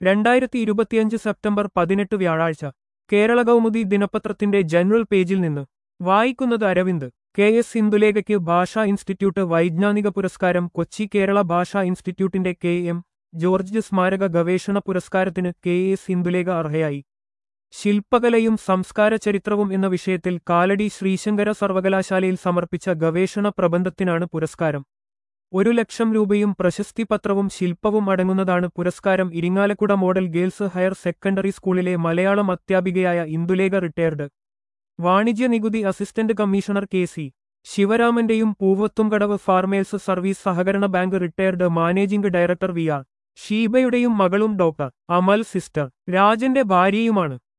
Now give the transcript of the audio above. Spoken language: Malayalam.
രണ്ടായിരത്തി ഇരുപത്തിയഞ്ച് സെപ്റ്റംബർ പതിനെട്ട് വ്യാഴാഴ്ച കേരള കൗമുദി ദിനപത്രത്തിന്റെ ജനറൽ പേജിൽ നിന്ന് വായിക്കുന്നത് അരവിന്ദ് കെ എസ് ഇന്ദുലേഖയ്ക്ക് ഭാഷാ ഇൻസ്റ്റിറ്റ്യൂട്ട് വൈജ്ഞാനിക പുരസ്കാരം കൊച്ചി കേരള ഭാഷാ ഇൻസ്റ്റിറ്റ്യൂട്ടിന്റെ കെ എം ജോർജ് സ്മാരക ഗവേഷണ പുരസ്കാരത്തിന് കെ എസ് ഇന്ദുലേഖ അർഹയായി ശില്പകലയും സംസ്കാര ചരിത്രവും എന്ന വിഷയത്തിൽ കാലടി ശ്രീശങ്കര സർവകലാശാലയിൽ സമർപ്പിച്ച ഗവേഷണ പ്രബന്ധത്തിനാണ് പുരസ്കാരം ഒരു ലക്ഷം രൂപയും പ്രശസ്തിപത്രവും ശില്പവും അടങ്ങുന്നതാണ് പുരസ്കാരം Irinjalakuda model girls higher secondary സ്കൂളിലെ മലയാളം അധ്യാപികയായ ഇന്ദുലേഖ റിട്ടയർഡ് വാണിജ്യ നികുതി അസിസ്റ്റന്റ് കമ്മീഷണർ കെ സി ശിവരാമന്റെയും പൂവത്തുംകടവ് ഫാർമേഴ്സ് സർവീസ് സഹകരണ bank retired managing director V R ഷീബയുടെയും മകളും ഡോക്ടർ അമൽ സിസ്റ്റർ രാജന്റെ ഭാര്യയുമാണ്